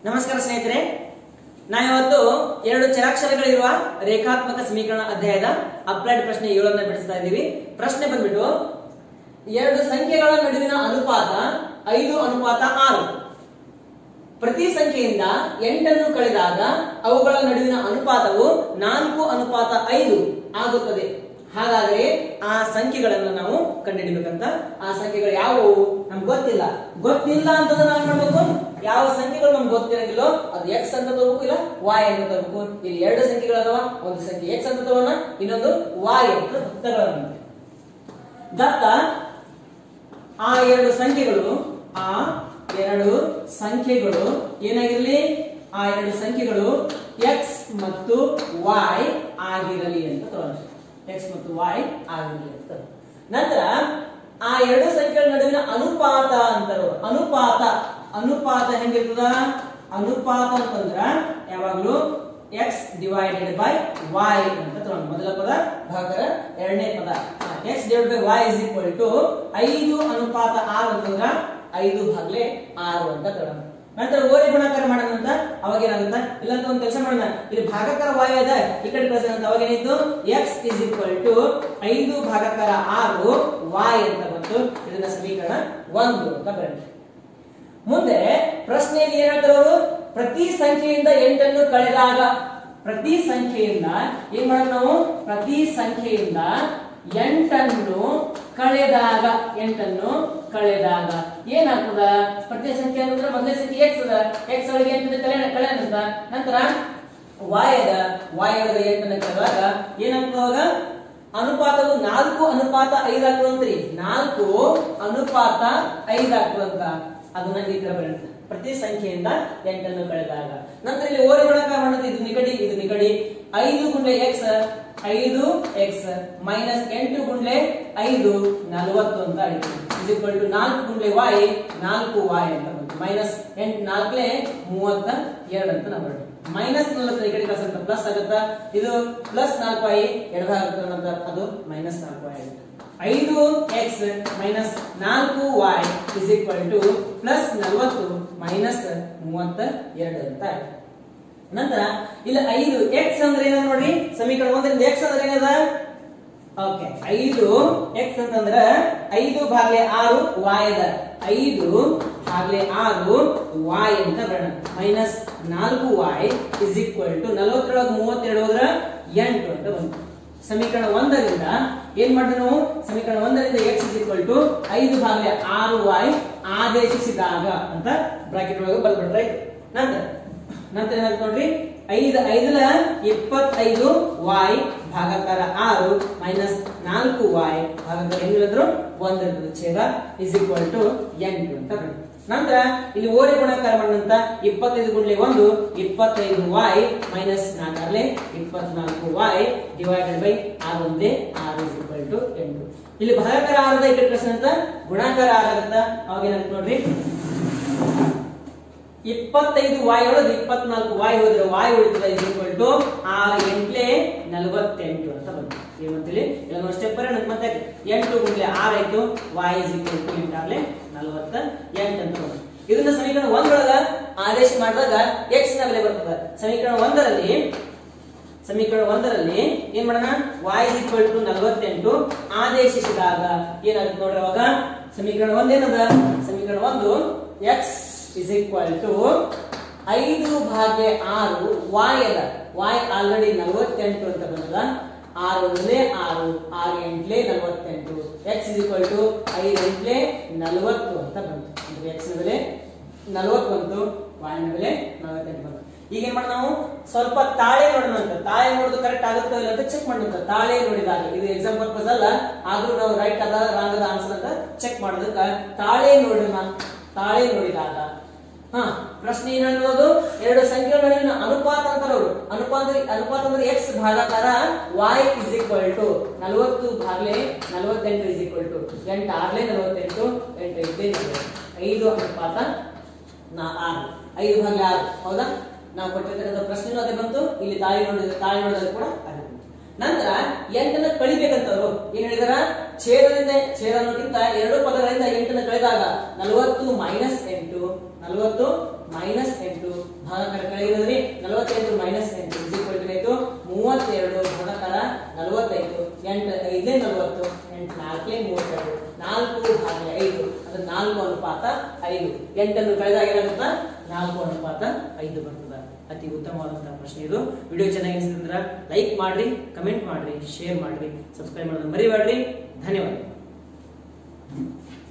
ನಮಸ್ಕಾರ ಸ್ನೇಹಿತರೆ ನಾವಿವತ್ತು ಎರಡು ಚರಾಕ್ಷರಗಳಿರುವ ರೇಖಾತ್ಮಕ ಸಮೀಕರಣ ಅಧ್ಯಾಯದ ಅಪ್ಲೈಡ್ ಪ್ರಶ್ನೆ ಏಳನ್ನ ಬಿಡಿಸ್ತಾ ಇದ್ದೀವಿ ಪ್ರಶ್ನೆ ಬಂದ್ಬಿಟ್ಟು ಎರಡು ಸಂಖ್ಯೆಗಳ ನಡುವಿನ ಅನುಪಾತ ಐದು ಅನುಪಾತ ಆರು ಪ್ರತಿ ಸಂಖ್ಯೆಯಿಂದ ಎಂಟನ್ನು ಕಳೆದಾಗ ಅವುಗಳ ನಡುವಿನ ಅನುಪಾತವು ನಾಲ್ಕು ಅನುಪಾತ ಐದು ಆಗುತ್ತದೆ ಹಾಗಾದರೆ ಆ ಸಂಖ್ಯೆಗಳನ್ನು ನಾವು ಕಂಡುಹಿಡಿಬೇಕಂತ ಆ ಸಂಖ್ಯೆಗಳು ಯಾವುವು ನಮ್ಗೆ ಗೊತ್ತಿಲ್ಲ ಗೊತ್ತಿಲ್ಲ ಅಂತಂದ್ರೆ ನಾವು ಮಾಡ್ಬೇಕು ಯಾವ ಸಂಖ್ಯೆಗಳು ನಮ್ಗೆ ಗೊತ್ತಿರಂಗಿಲ್ಲೋ ಅದು ಎಕ್ಸ್ ಅಂತ ತಗೋಬೇಕು ಇಲ್ಲ ವಾಯ್ ಅಂತ ತಗೋಬೇಕು ಇಲ್ಲಿ ಎರಡು ಸಂಖ್ಯೆಗಳು ಅದಾವ ಒಂದು ಸಂಖ್ಯೆ ಎಕ್ಸ್ ಅಂತ ತಗೋಣ ಇನ್ನೊಂದು ವಾಯ್ ಅಂತ ತಗೊಳ್ಳೋಣ ದತ್ತ ಆ ಎರಡು ಸಂಖ್ಯೆಗಳು ಆ ಎರಡು ಸಂಖ್ಯೆಗಳು ಏನಾಗಿರಲಿ ಆ ಎರಡು ಸಂಖ್ಯೆಗಳು ಎಕ್ಸ್ ಮತ್ತು ವಾಯ್ ಆಗಿರಲಿ ಅಂತ ತಗೊಳ್ಳೋಣ ಎಕ್ಸ್ ಮತ್ತು ವಾಯ್ ಆಗಿರಲಿ ಅಂತ ನಂತರ ಆ ಎರಡು ಸಂಖ್ಯೆಗಳ ನಡುವಿನ ಅನುಪಾತ ಅಂತಾರೋ ಅನುಪಾತ ಅನುಪಾತ ಹೆಂಗಿರ್ತದ ಅನುಪಾತ ಅಂತಂದ್ರ ಯಾವಾಗ್ಲೂ ಎಕ್ಸ್ ಡಿವೈಡೆಡ್ ಬೈ ವಾಯ್ ಅಂತ ತಗೊಂಡು ಮೊದಲ ಪದ ಭಾಗರ ಎರಡನೇ ಪದ X divide by Y is equal to ಐದು ಅನುಪಾತ ಆರು ಅಂತಂದ್ರ ಐದು ಭಾಗ್ಲೆ ಆರು ಅಂತ ತಗೊಂಡು ನಂತರ ಓರಿ ಗುಣಾಕಾರ ಮಾಡೋಣ ಅಂತ ಅವಾಗ ಏನಾಗುತ್ತ ಇಲ್ಲಂತ ಒಂದು ಕೆಲಸ ಮಾಡೋಣ ಇಲ್ಲಿ ಭಾಗಕಾರ ವಾಯು ಅದ ಈ ಕಡೆ ಕಳಿಸೋಣ ಅಂತ ಅವಾಗ ಏನಿತ್ತು ಎಕ್ಸ್ ಇಸ್ ಈಕ್ವಲ್ ಟು ಐದು ಭಾಗಕಾರ ಆರು ವಾಯ್ ಅಂತ ಬಂತು ಇದನ್ನ ಸಮೀಕರಣ ಒಂದು ಅಂತ ಬರೋಣ ಮುಂದೆ ಪ್ರಶ್ನೆಯಲ್ಲಿ ಏನ್ ಹೇಳ್ತಾರೆ ಅವರು ಪ್ರತಿ ಸಂಖ್ಯೆಯಿಂದ ಎಂಟನ್ನು ಕಳೆದಾಗ ಪ್ರತಿ ಸಂಖ್ಯೆಯಿಂದ ಏನ್ ಮಾಡೋದು ನಾವು ಪ್ರತಿ ಸಂಖ್ಯೆಯಿಂದ ಎಂಟನ್ನು ಕಳೆದಾಗ ಎಂಟನ್ನು ಕಳೆದಾಗ ಏನಾಗ್ತದ ಪ್ರತಿ ಸಂಖ್ಯೆ ಅಂತಂದ್ರೆ ಮೊದಲನೇ ಸಂಖ್ಯೆ ಎಕ್ಸ್ ಅದ ಎಕ್ಸ್ ಒಳಗೆ ಎಂಟನ್ನು ಕಳೆ ಕಳೆ ಅಂತ ನಂತರ ವಾಯ್ ಅದ ವಾಯ್ ಒಳಗೆ ಎಂಟನ್ನು ಕಳೆದಾಗ ಏನಾಗ್ತದಾಗ ಅನುಪಾತವು ನಾಲ್ಕು ಅನುಪಾತ ಐದು ಆಗ್ತದಂತ್ರಿ ನಾಲ್ಕು ಅನುಪಾತ ಐದು ಆಗ್ತದಂತ ಅದನ್ನ ಈ ತರ ಬರುತ್ತೆ ಪ್ರತಿ ಸಂಖ್ಯೆಯಿಂದ ಎಂಟನ್ನು ಕಳೆದಾಗ ನಂತರ ಇಲ್ಲಿ ಓರೆ ಗುಣಾಕಾರ ಮಾಡೋದು ಇದು ನಿಕಡಿ ಇದು ನಿಕಡಿ ಐದು ಗುಂಡ್ಲೆ ಎಕ್ಸ್ ಐದು ಎಕ್ಸ್ ಮೈನಸ್ ಎಂಟು ಗುಂಡ್ಲೆ ಐದು ನಲವತ್ತು ಅಂತ ಆಯ್ತು ಇಸ್ ಈಕ್ವಲ್ ಟು ನಾಲ್ಕು ಗುಂಡ್ಲೆ ವಾಯ್ ನಾಲ್ಕು ವಾಯ್ ಅಂತ ಬಂತು ಮೈನಸ್ ಎಂಟು ನಾಲ್ಕಲೆ ಮೂವತ್ತ ಎರಡು ಅಂತ ನಾವು ಬರೋದು ಮೈನಸ್ ನಲವತ್ತು ಈ ಕಡೆ ಕಳ್ಸಂತ ಪ್ಲಸ್ ಆಗುತ್ತಾ ಇದು ಪ್ಲಸ್ ನಾಲ್ಕು ಐ ಎಡಭಾಗ ಆಗುತ್ತೆ ನಂತರ ಅದು ಮೈನಸ್ ನಾಲ್ಕು ಐ ಆಗುತ್ತೆ ಐದು ಎಕ್ಸ್ ಮೈನಸ್ ನಾಲ್ಕು Y is equal to plus ನಲವತ್ತು ಮೈನಸ್ ಮೂವತ್ತ ಎರಡು ಅಂತ ಆಯ್ತು ನಂತರ ಇಲ್ಲಿ ಐದು ಎಕ್ಸ್ ಅಂದ್ರೆ ಏನದ ನೋಡ್ರಿ ಸಮೀಕರಣ ಒಂದರಿಂದ ಎಕ್ಸ್ ಅಂದ್ರೆ ಏನದ ಓಕೆ ಐದು ಎಕ್ಸ್ ಅಂತಂದ್ರ ಐದು ಭಾಗ್ಲೆ ಆರು ವಾಯ್ ಅದ ಐದು ಭಾಗ್ಲೆ ಆರು ವಾಯ್ ಅಂತ ಬರೋಣ ಮೈನಸ್ ನಾಲ್ಕು ವಾಯ್ ಇಸ್ ಈಕ್ವಲ್ ಟು ನಲವತ್ತರೊಳಗೆ ಮೂವತ್ತೆರಡು ಹೋದ್ರ ಎಂಟು ಅಂತ ಬಂತು ಸಮೀಕರಣ ಒಂದರಿಂದ ಏನ್ ಮಾಡಿದ್ವಿ ನಾವು ಸಮೀಕರಣ ಒಂದರಿಂದ ಎಕ್ಸ್ ಇಸ್ ಈಕ್ವಲ್ ಟು ಐದು ಭಾಗ್ಲೆ ಆರು ವಾಯ್ ಆದೇಶಿಸಿದಾಗ ಅಂತ ಬ್ರಾಕೆಟ್ ಒಳಗೆ ಬರ್ಬಿಟ್ರೆ ನಂತರ ನಂತರ ಏನಾಗುತ್ತೆ ನೋಡ್ರಿ ಐದು ಐದಲ ಇಪ್ಪತ್ತೈದು ವಾಯ್ ಭಾಗಾಕಾರ ಆರು ಮೈನಸ್ ನಾಲ್ಕು ವಾಯ್ ಭಾಗಾಕಾರ ಹೆಂಗಿದ್ರು ಒಂದ್ ಇರ್ತದೆ ಛೇದ ಇಸ್ ಈಕ್ವಲ್ ಟು ಎಂಟು ಅಂತ ಬರುತ್ತೆ ನಂತರ ಇಲ್ಲಿ ಓರೆ ಗುಣಾಕಾರ ಮಾಡಿದಂತ ಇಪ್ಪತ್ತೈದು ಗುಂಡ್ಲೆ ಒಂದು ಇಪ್ಪತ್ತೈದು ವಾಯ್ ಮೈನಸ್ ನಾಲ್ಕರ್ಲೆ ಇಪ್ಪತ್ನಾಲ್ಕು ವಾಯ್ ಡಿವೈಡೆಡ್ ಬೈ ಆರು ಒಂದೇ ಆರು ಇಸ್ ಈಕ್ವಲ್ ಟು ಎಂಟು ಇಲ್ಲಿ ಭಾಗಾಕಾರ ಆರದ ಈ ಕಡೆ ಅಂತ ಗುಣಾಕಾರ ಆರಾಗತ್ತ ಅವಾಗ ಏನಾಗುತ್ತೆ ನೋಡ್ರಿ ಇಪ್ಪತ್ತೈದು ವಾಯ್ ಒಳಗೆ ಇಪ್ಪತ್ನಾಲ್ಕು ವಾಯ್ ಹೋದ್ರೆ ವಾಯ್ ಉಳಿತದ ಇಸ್ ಈಕ್ವಲ್ ಟು ಆರು ಎಂಟ್ಲೆ ನಲವತ್ತೆಂಟು ಅಂತ ಬಂತು ಏನಂತೇಳಿ ಇಲ್ಲ ಸ್ಟೆಪ್ ಬರೋಣ ಮತ್ತೆ ಎಂಟು ಗುಂಡ್ಲೆ ಆರ್ ಆಯ್ತು ವಾಯ್ ಇಸ್ ಈಕ್ವಲ್ ಟು ಎಂಟಾರ್ಲೆ ನಲವತ್ತ ಎಂಟು ಅಂತ ಬಂತು ಇದನ್ನ ಸಮೀಕರಣ ಒಂದರೊಳಗ ಆದೇಶ ಮಾಡಿದಾಗ ಎಕ್ಸ್ ನ ಬೆಲೆ ಬರ್ತದ ಸಮೀಕರಣ ಒಂದರಲ್ಲಿ ಸಮೀಕರಣ ಒಂದರಲ್ಲಿ ಏನ್ ಮಾಡೋಣ ವಾಯ್ ಇಸ್ ಈಕ್ವಲ್ ಟು ನಲವತ್ತೆಂಟು ಆದೇಶಿಸಿದಾಗ ಏನಾಗುತ್ತೆ ನೋಡ್ರಿ ಅವಾಗ ಸಮೀಕರಣ ಒಂದೇನದ ಸಮೀಕರಣ ಒಂದು ಎಕ್ಸ್ ಇಸ್ ಈಕ್ವಲ್ ಟು ಐದು ಭಾಗ್ಯ ಆರು ವಾಯ್ ಅದ ವಾಯ್ ಆಲ್ರೆಡಿ ನಲವತ್ತೆಂಟು ಅಂತ ಬಂದದ ಆರು ಒಂದಲೇ ಆರು ಆರು ಎಂಟ್ಲೆ ನಲವತ್ತೆಂಟು ಎಕ್ಸ್ ಇಸ್ ಈಕ್ವಲ್ ಟು ಐದು ಎಂಟ್ಲೆ ನಲವತ್ತು ಅಂತ ಬಂತು ಅಂದ್ರೆ ಎಕ್ಸ್ ನ ಬೆಲೆ ನಲವತ್ತು ಬಂತು ವಾಯ್ ನ ಬೆಲೆ ನಲವತ್ತೆಂಟು ಬಂತು ಈಗ ಏನ್ ಮಾಡೋಣ ನಾವು ಸ್ವಲ್ಪ ತಾಳೆ ನೋಡೋಣ ಅಂತ ತಾಳೆ ನೋಡೋದು ಕರೆಕ್ಟ್ ಆಗುತ್ತೋ ಇಲ್ಲ ಅಂತ ಚೆಕ್ ಮಾಡೋಣ ತಾಳೆ ನೋಡಿದಾಗ ಇದು ಎಕ್ಸಾಮ್ ಪರ್ಪಸ್ ಅಲ್ಲ ಆದ್ರೂ ನಾವು ರೈಟ್ ಅದ ರಾಂಗ್ ಅದ ಆನ್ಸರ್ ಅಂತ ಚೆಕ್ ಮಾಡೋದಕ್ಕ ತಾಳೆ ನೋಡೋಣ ತಾಳೆ ನೋಡಿದಾಗ ಹಾ ಪ್ರಶ್ನೆ ಏನ್ ಹೇಳೋದು ಎರಡು ಸಂಖ್ಯೆಗಳ ನಡುವಿನ ಅನುಪಾತ ಅಂತಾರೆ ಅವರು ಅನುಪಾತ ಅನುಪಾತ ಅಂದ್ರೆ ಎಕ್ಸ್ ಭಾಗಾಕಾರ ವಾಯ್ ಇಸ್ ಈಕ್ವಲ್ ಟು ನಲವತ್ತು ಭಾಗ್ಲೆ ನಲವತ್ತೆಂಟು ಇಸ್ ಈಕ್ವಲ್ ಟು ಎಂಟು ಆರ್ಲೆ ನಲವತ್ತೆಂಟು ಎಂಟು ಐದೇ ಐದು ಅನುಪಾತ ನಾ ಆರು ಐದು ಭಾಗ್ಲೆ ಆರು ಹೌದಾ ನಾವು ಕೊಟ್ಟಿರ್ತಕ್ಕಂಥ ಪ್ರಶ್ನೆನೂ ಅದೇ ಬಂತು ಇಲ್ಲಿ ತಾಳಿ ನೋಡಿದ ತಾಳಿ ನೋಡಿದ್ರೆ ಕೂಡ ಅದೇ ಬಂತು ನಂತರ ಎಂಟನ್ನ ಕಳಿಬೇಕಂತವ್ರು ಏನ್ ಹೇಳಿದಾರ ಛೇದದಿಂದ ಛೇದ ಅನ್ನೋಕ್ಕಿಂತ ಎರಡು ಪದಗಳಿಂದ ಎಂಟನ್ನ ಕಳೆದಾಗ ನಲವತ್ತು ಮೈನಸ್ ಎಂಟು ನಲವತ್ತು ಮೈನಸ್ ಎಂಟು ಭಾಗಾಕಾರ ಕೆಳಗಿರೋದ್ರಿ ನಲವತ್ತೆಂಟು ಮೈನಸ್ ಎಂಟು ಇಸ್ ಈಕ್ವಲ್ ಟು ಆಯ್ತು ಮೂವತ್ತೆರಡು ಭಾಗಾಕಾರ ನಲವತ್ತೈದು ಎಂಟು ಐದೇ ನಲವತ್ತು ಎಂಟು ನಾಲ್ಕೇ ಮೂವತ್ತೆರಡು ನಾಲ್ಕು ಭಾಗ ಐದು ಅದು ನಾಲ್ಕು ಅನುಪಾತ ಐದು ಎಂಟನ್ನು ಕಳೆದಾಗ ಏನಾಗುತ್ತಾ ನಾಲ್ಕು ಅನುಪಾತ ಐದು ಬರ್ತದ ಅತಿ ಉತ್ತಮವಾದಂತಹ ಪ್ರಶ್ನೆ ಇದು ವಿಡಿಯೋ ಚೆನ್ನಾಗಿ ಅನಿಸಿದ್ರೆ ಲೈಕ್ ಮಾಡ್ರಿ ಕಮೆಂಟ್ ಮಾಡ್ರಿ ಶೇರ್ ಮಾಡ್ರಿ ಸಬ್ಸ್ಕ್ರೈಬ್ ಮಾಡೋದನ್ನ ಮರಿಬೇಡ್ರಿ ಧನ್ಯವಾದ